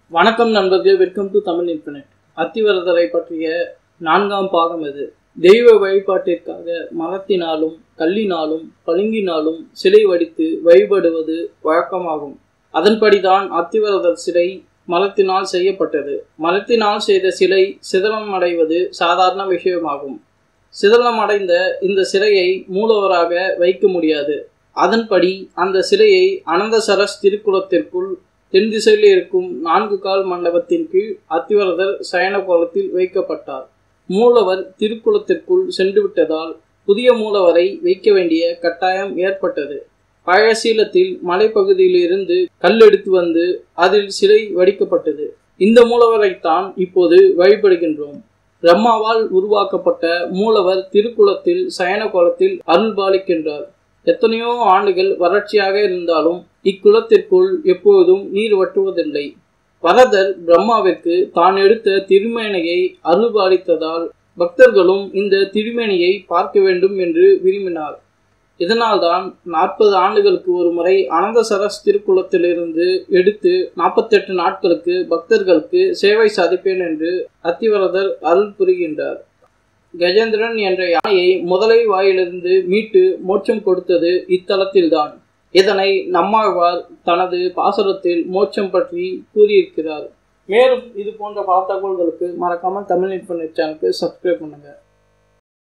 வணக்கம் நண்பர்களே welcome to Tamil internet அத்திவரதரை பற்றிய நான்காம் பாகம் இது தெய்வ வழிபாட்டிற்காக மரத்தினாலும் கல்லினாலும் பளிங்கினாலும் சிலை வடித்து வழிபடுவது வழக்கமாகும் அதன்படிதான் அத்திவரதர் சிலை மரத்தினால் செய்யப்பட்டது மரத்தினால் செய்த சிலை சிதலம் அடைவது சாதாரண விஷயமாகும் சிதலம் அடைந்த இந்த சிலையை மூலவராக வைக்க முடியாது அதன்படி அந்த சிலையை அனந்தசரஸ் திருக்குளத்திற்குள் தென் திசையில் இருக்கும் நான்கு கால் மண்டபத்தின் கீழ் அத்திவரதர் சயன கோலத்தில் வைக்கப்பட்டார் மூலவர் திருக்குளத்திற்குள் சென்று விட்டதால் புதிய மூலவரை வைக்க வேண்டிய கட்டாயம் ஏற்பட்டது பழைய சீலத்தில் மலைப்பகுதியிலிருந்து கல் எடுத்து வந்து அதில் சிலை வடிக்கப்பட்டது இந்த மூலவரைத்தான் இப்போது வழிபடுகின்றோம் பிரம்மாவால் உருவாக்கப்பட்ட மூலவர் திருக்குளத்தில் சயன கோலத்தில் அருள்பாலிக்கின்றார் எத்தனையோ ஆண்டுகள் வறட்சியாக இருந்தாலும் இக்குளத்திற்குள் எப்போதும் நீர் வற்றுவதில்லை வரதர் பிரம்மாவிற்கு தான் எடுத்த திருமேனையை அருள்பாலித்ததால் பக்தர்களும் இந்த திருமேனியை பார்க்க வேண்டும் என்று விரும்பினார் இதனால்தான் நாற்பது ஆண்டுகளுக்கு ஒரு முறை அனந்தசரஸ் திருக்குளத்திலிருந்து எடுத்து நாற்பத்தெட்டு நாட்களுக்கு பக்தர்களுக்கு சேவை சாதிப்பேன் என்று அத்திவரதர் அருள் புரிகின்றார் கஜேந்திரன் என்ற யானையை முதலை வாயிலிருந்து மீட்டு மோட்சம் கொடுத்தது இத்தலத்தில்தான் இதனை நம்மாழ்வார் தனது பாசுரத்தில் மோட்சம் பற்றி கூறியிருக்கிறார் மேலும் இது போன்ற பல தகவல்களுக்கு மறக்காமல் தமிழ் இன்ஃபர்நெட் சேனலுக்கு சப்ஸ்கிரைப் பண்ணுங்க